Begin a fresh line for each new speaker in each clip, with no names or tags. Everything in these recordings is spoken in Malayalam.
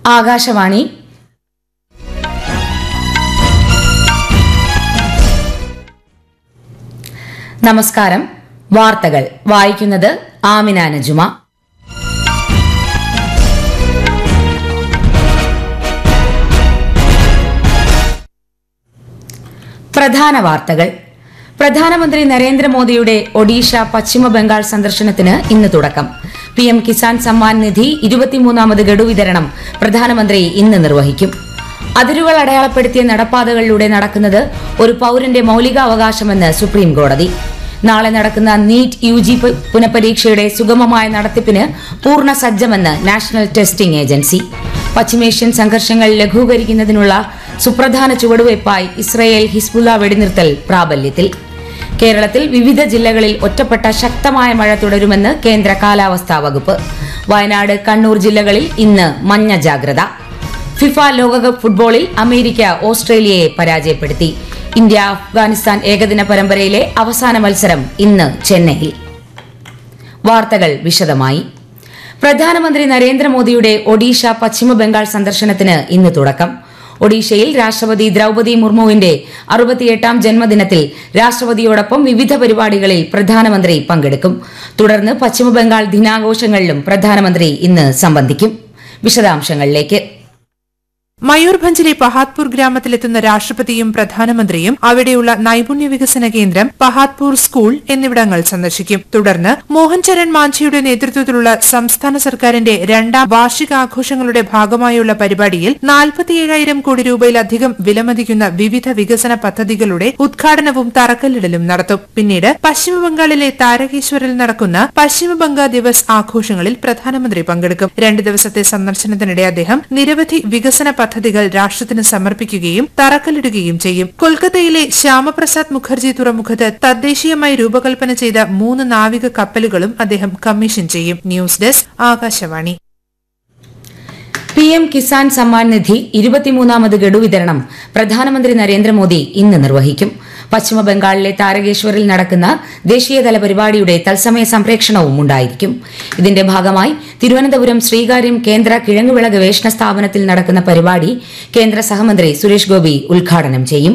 ആകാശവാണി നമസ്കാരം വാർത്തകൾ വായിക്കുന്നത് ആമിന നജുമ പ്രധാന വാർത്തകൾ പ്രധാനമന്ത്രി നരേന്ദ്രമോദിയുടെ ഒഡീഷ പശ്ചിമ ബംഗാൾ സന്ദർശനത്തിന് ഇന്ന് തുടക്കം പി എം കിസാൻ സമ്മാൻ നിധി ഇരുപത്തിമൂന്നാമത് ഗഡു വിതരണം പ്രധാനമന്ത്രി ഇന്ന് നിർവഹിക്കും അതിരുകൾ അടയാളപ്പെടുത്തിയ നടപ്പാതകളിലൂടെ നടക്കുന്നത് ഒരു പൌരന്റെ മൌലികാവകാശമെന്ന് സുപ്രീം കോടതി നാളെ നടക്കുന്ന നീറ്റ് യു ജി പുനഃപരീക്ഷയുടെ സുഗമമായ നടത്തിപ്പിന് പൂർണ്ണ സജ്ജമെന്ന് നാഷണൽ ടെസ്റ്റിംഗ് ഏജൻസി പശ്ചിമേഷ്യൻ സംഘർഷങ്ങൾ ലഘൂകരിക്കുന്നതിനുള്ള സുപ്രധാന ചുവടുവയ്പായി ഇസ്രയേൽ ഹിസ്ബുള്ള വെടിനിർത്തൽ പ്രാബല്യത്തിൽ കേരളത്തിൽ വിവിധ ജില്ലകളിൽ ഒറ്റപ്പെട്ട ശക്തമായ മഴ തുടരുമെന്ന് കേന്ദ്ര കാലാവസ്ഥാ വകുപ്പ് വയനാട് കണ്ണൂർ ജില്ലകളിൽ ഇന്ന് മഞ്ഞ ജാഗ്രത ഫിഫ ലോകകപ്പ് ഫുട്ബോളിൽ അമേരിക്ക ഓസ്ട്രേലിയയെ പരാജയപ്പെടുത്തി ഇന്ത്യ അഫ്ഗാനിസ്ഥാൻ ഏകദിന പരമ്പരയിലെ അവസാന മത്സരം ഇന്ന് ചെന്നൈയിൽ വാർത്തകൾ വിശദമായി പ്രധാനമന്ത്രി നരേന്ദ്രമോദിയുടെ ഒഡീഷ പശ്ചിമ ബംഗാൾ സന്ദർശനത്തിന് ഇന്ന് തുടക്കം ഒഡീഷയിൽ രാഷ്ട്രപതി ദ്രൌപതി മുർമുവിന്റെ അറുപത്തിയെട്ടാം ജന്മദിനത്തിൽ രാഷ്ട്രപതിയോടൊപ്പം വിവിധ പരിപാടികളിൽ പ്രധാനമന്ത്രി പങ്കെടുക്കും തുടർന്ന് പശ്ചിമബംഗാൾ ദിനാഘോഷങ്ങളിലും പ്രധാനമന്ത്രി ഇന്ന് സംബന്ധിക്കും വിശദാംശങ്ങളിലേക്ക്
മയൂർഭഞ്ചിലെ പഹാത്പൂർ ഗ്രാമത്തിലെത്തുന്ന രാഷ്ട്രപതിയും പ്രധാനമന്ത്രിയും അവിടെയുള്ള നൈപുണ്യ വികസന കേന്ദ്രം പഹാത്പൂർ സ്കൂൾ എന്നിവിടങ്ങൾ സന്ദർശിക്കും തുടർന്ന് മോഹൻ ചരൺ മാഞ്ചിയുടെ നേതൃത്വത്തിലുള്ള സംസ്ഥാന സർക്കാരിന്റെ രണ്ടാം വാർഷികാഘോഷങ്ങളുടെ ഭാഗമായുള്ള പരിപാടിയിൽ നാൽപ്പത്തിയേഴായിരം കോടി രൂപയിലധികം വിലമതിക്കുന്ന വിവിധ വികസന പദ്ധതികളുടെ ഉദ്ഘാടനവും തറക്കല്ലിടലും നടത്തും പിന്നീട് പശ്ചിമബംഗാളിലെ താരകേശ്വറിൽ നടക്കുന്ന പശ്ചിമബംഗ ദിവസ് ആഘോഷങ്ങളിൽ പ്രധാനമന്ത്രി പങ്കെടുക്കും രണ്ട് ദിവസത്തെ സന്ദർശനത്തിനിടെ അദ്ദേഹം നിരവധി വികസന പദ്ധതികൾ രാഷ്ട്രത്തിന് സമർപ്പിക്കുകയും തറക്കല്ലിടുകയും ചെയ്യും കൊൽക്കത്തയിലെ ശ്യാമപ്രസാദ് മുഖർജി തുറമുഖത്ത് തദ്ദേശീയമായി രൂപകൽപ്പന ചെയ്ത മൂന്ന് നാവിക കപ്പലുകളും അദ്ദേഹം കമ്മീഷൻ ചെയ്യും news desk Akashvani
P M Kisan Samman Nidhi ഇരുപത്തിമൂന്നാമത് ഗഡു വിതരണം പ്രധാനമന്ത്രി നരേന്ദ്രമോദി ഇന്ന് നിർവഹിക്കും പശ്ചിമ ബംഗാളിലെ താരകേശ്വറിൽ നടക്കുന്ന ദേശീയതല പരിപാടിയുടെ തത്സമയ സംപ്രേക്ഷണവും ഉണ്ടായിരിക്കും ഇതിന്റെ ഭാഗമായി തിരുവനന്തപുരം ശ്രീകാര്യം കേന്ദ്ര കിഴങ്ങുവിള ഗവേഷണ സ്ഥാപനത്തിൽ നടക്കുന്ന പരിപാടി കേന്ദ്ര സഹമന്ത്രി സുരേഷ് ഗോപി ഉദ്ഘാടനം ചെയ്യും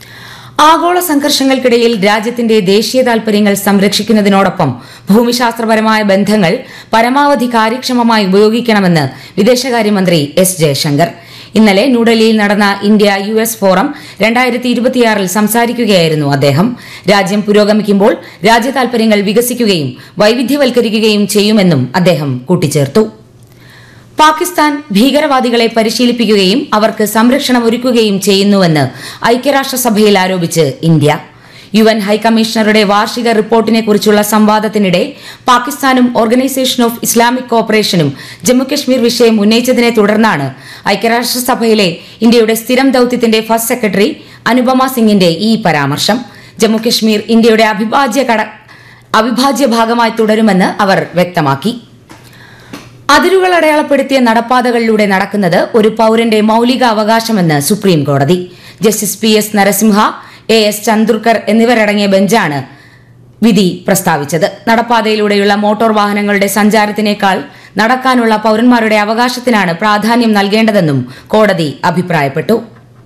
ആഗോള സംഘർഷങ്ങൾക്കിടയിൽ രാജ്യത്തിന്റെ ദേശീയ താൽപര്യങ്ങൾ സംരക്ഷിക്കുന്നതിനോടൊപ്പം ഭൂമിശാസ്ത്രപരമായ ബന്ധങ്ങൾ പരമാവധി കാര്യക്ഷമമായി ഉപയോഗിക്കണമെന്ന് വിദേശകാര്യമന്ത്രി എസ് ജയശങ്കർ ഇന്നലെ ന്യൂഡൽഹിയിൽ നടന്ന ഇന്ത്യ യു എസ് ഫോറം രണ്ടായിരത്തി ഇരുപത്തിയാറിൽ സംസാരിക്കുകയായിരുന്നു അദ്ദേഹം രാജ്യം പുരോഗമിക്കുമ്പോൾ രാജ്യ താൽപര്യങ്ങൾ വികസിക്കുകയും വൈവിധ്യവൽക്കരിക്കുകയും ചെയ്യുമെന്നും അദ്ദേഹം കൂട്ടിച്ചേർത്തു പാകിസ്ഥാൻ ഭീകരവാദികളെ പരിശീലിപ്പിക്കുകയും അവർക്ക് സംരക്ഷണം ഒരുക്കുകയും ചെയ്യുന്നുവെന്ന് ഐക്യരാഷ്ട്രസഭയിൽ ആരോപിച്ച് ഇന്ത്യ യു എൻ ഹൈക്കമ്മീഷണറുടെ വാർഷിക റിപ്പോർട്ടിനെക്കുറിച്ചുള്ള സംവാദത്തിനിടെ പാകിസ്ഥാനും ഓർഗനൈസേഷൻ ഓഫ് ഇസ്ലാമിക് കോപ്പറേഷനും ജമ്മുകശ്മീർ വിഷയം ഉന്നയിച്ചതിനെ തുടർന്നാണ് ഐക്യരാഷ്ട്രസഭയിലെ ഇന്ത്യയുടെ സ്ഥിരം ദൌത്യത്തിന്റെ ഫസ്റ്റ് സെക്രട്ടറി അനുപമ സിംഗിന്റെ ഈ പരാമർശം ജമ്മുകശ്മീർ ഇന്ത്യയുടെ അവിഭാജ്യ കട അവിഭാജ്യ ഭാഗമായി തുടരുമെന്ന് അവർ വ്യക്തമാക്കി അതിരുകൾ അടയാളപ്പെടുത്തിയ നടപ്പാതകളിലൂടെ നടക്കുന്നത് ഒരു പൌരന്റെ മൌലിക അവകാശമെന്ന് സുപ്രീം കോടതി justice P S Narasimha A S Chandurkar എന്നിവരടങ്ങിയ ബെഞ്ചാണ് വിധി പ്രസ്താവിച്ചത് നടപ്പാതയിലൂടെയുള്ള മോട്ടോർ വാഹനങ്ങളുടെ സഞ്ചാരത്തിനേക്കാൾ നടക്കാനുള്ള പൌരന്മാരുടെ അവകാശത്തിനാണ് പ്രാധാന്യം നൽകേണ്ടതെന്നും കോടതി അഭിപ്രായപ്പെട്ടു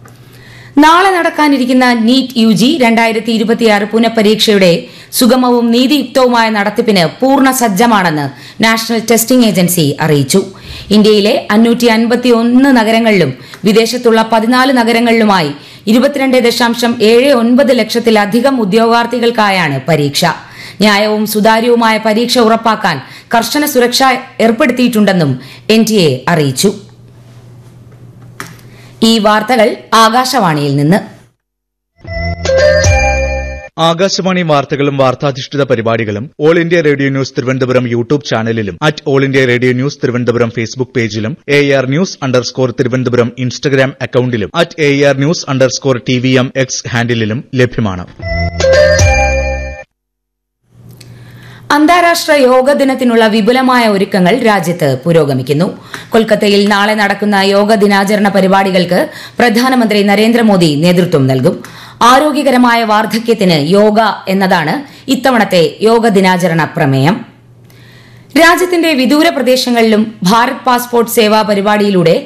നാളെ നടക്കാനിരിക്കുന്ന നീറ്റ് യു ജി രണ്ടായിരത്തി ഇരുപത്തിയാറ് പുനഃപരീക്ഷയുടെ സുഗമവും നീതിയുക്തവുമായ നടത്തിപ്പിന് പൂർണ്ണ സജ്ജമാണെന്ന് നാഷണൽ ടെസ്റ്റിംഗ് ഏജൻസി അറിയിച്ചു ഇന്ത്യയിലെ അഞ്ഞൂറ്റി അൻപത്തി ഒന്ന് നഗരങ്ങളിലും വിദേശത്തുള്ള പതിനാല് നഗരങ്ങളിലുമായി ഇരുപത്തിരണ്ട് ദശാംശം ഏഴ് ഒൻപത് ലക്ഷത്തിലധികം ഉദ്യോഗാർത്ഥികൾക്കായാണ് പരീക്ഷ ന്യായവും സുതാര്യവുമായ പരീക്ഷ ഉറപ്പാക്കാൻ കർശന സുരക്ഷ ഏർപ്പെടുത്തിയിട്ടുണ്ടെന്നും എൻ ടി എ അറിയിച്ചു ഈ വാർത്തകൾ ആകാശവാണിയിൽ നിന്ന്
ആകാശവാണി വാർത്തകളും വാർത്താധിഷ്ഠിത പരിപാടികളും all India radio news Thiruvananthapuram YouTube ചാനലിലും at all India radio news Thiruvananthapuram Facebook പേജിലും A R news underscore Thiruvananthapuram Instagram അക്കൌണ്ടിലും at A R news underscore T V M X ഹാൻഡിലും ലഭ്യമാണ്
അന്താരാഷ്ട്ര യോഗ ദിനത്തിനുള്ള വിപുലമായ ഒരുക്കങ്ങൾ രാജ്യത്ത് പുരോഗമിക്കുന്നു കൊൽക്കത്തയിൽ നാളെ നടക്കുന്ന യോഗ ദിനാചരണ പരിപാടികൾക്ക് പ്രധാനമന്ത്രി നരേന്ദ്രമോദി നേതൃത്വം നൽകും ആരോഗ്യകരമായ വാർദ്ധക്യത്തിന് യോഗ എന്നതാണ് ഇത്തവണത്തെ യോഗ ദിനാചരണ പ്രമേയം രാജ്യത്തിന്റെ വിദൂര പ്രദേശങ്ങളിലും ഭാരത് പാസ്പോർട്ട് സേവാ പരിപാടിയിലൂടെ